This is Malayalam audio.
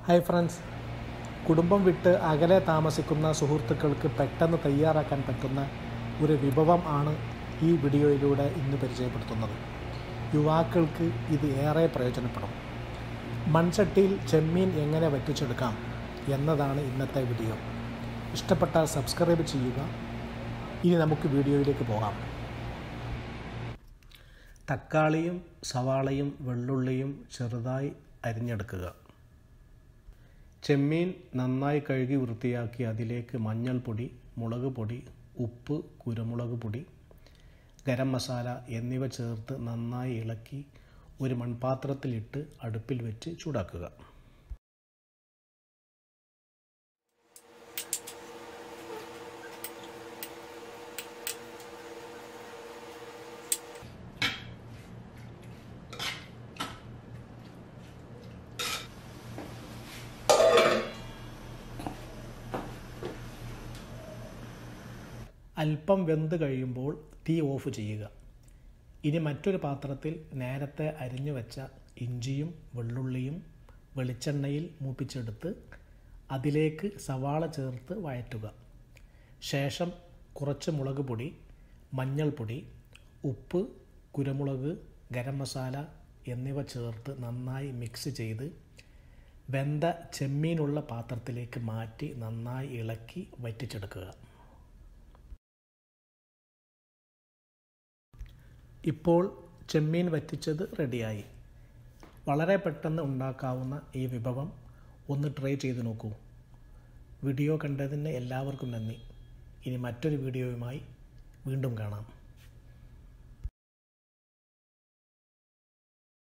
ഹായ് ഫ്രണ്ട്സ് കുടുംബം വിട്ട് അകലെ താമസിക്കുന്ന സുഹൃത്തുക്കൾക്ക് പെട്ടെന്ന് തയ്യാറാക്കാൻ പറ്റുന്ന ഒരു വിഭവം ആണ് ഈ വീഡിയോയിലൂടെ ഇന്ന് പരിചയപ്പെടുത്തുന്നത് യുവാക്കൾക്ക് ഇത് ഏറെ പ്രയോജനപ്പെടും മൺചട്ടിയിൽ ചെമ്മീൻ എങ്ങനെ വറ്റിച്ചെടുക്കാം എന്നതാണ് ഇന്നത്തെ വീഡിയോ ഇഷ്ടപ്പെട്ടാൽ സബ്സ്ക്രൈബ് ചെയ്യുക ഇനി നമുക്ക് വീഡിയോയിലേക്ക് പോകാം തക്കാളിയും സവാളയും വെള്ളുള്ളിയും ചെറുതായി അരിഞ്ഞെടുക്കുക ചെമ്മീൻ നന്നായി കഴുകി വൃത്തിയാക്കി അതിലേക്ക് മഞ്ഞൾപ്പൊടി മുളക് പൊടി ഉപ്പ് കുരുമുളക് പൊടി ഗരം മസാല എന്നിവ ചേർത്ത് നന്നായി ഇളക്കി ഒരു മൺപാത്രത്തിലിട്ട് അടുപ്പിൽ വെച്ച് ചൂടാക്കുക അല്പം വെന്ത് കഴിയുമ്പോൾ തീ ഓഫ് ചെയ്യുക ഇനി മറ്റൊരു പാത്രത്തിൽ നേരത്തെ അരിഞ്ഞു വെച്ച ഇഞ്ചിയും വെള്ളുള്ളിയും വെളിച്ചെണ്ണയിൽ മൂപ്പിച്ചെടുത്ത് അതിലേക്ക് സവാള ചേർത്ത് വഴറ്റുക ശേഷം കുറച്ച് മുളക് പൊടി മഞ്ഞൾപ്പൊടി ഉപ്പ് കുരുമുളക് ഗരം മസാല എന്നിവ ചേർത്ത് നന്നായി മിക്സ് ചെയ്ത് വെന്ത ചെമ്മീനുള്ള പാത്രത്തിലേക്ക് മാറ്റി നന്നായി ഇളക്കി വറ്റിച്ചെടുക്കുക ഇപ്പോൾ ചെമ്മീൻ വറ്റിച്ചത് റെഡിയായി വളരെ പെട്ടെന്ന് ഉണ്ടാക്കാവുന്ന ഈ വിഭവം ഒന്ന് ട്രൈ ചെയ്ത് നോക്കൂ വീഡിയോ കണ്ടതിന് എല്ലാവർക്കും നന്ദി ഇനി മറ്റൊരു വീഡിയോയുമായി വീണ്ടും കാണാം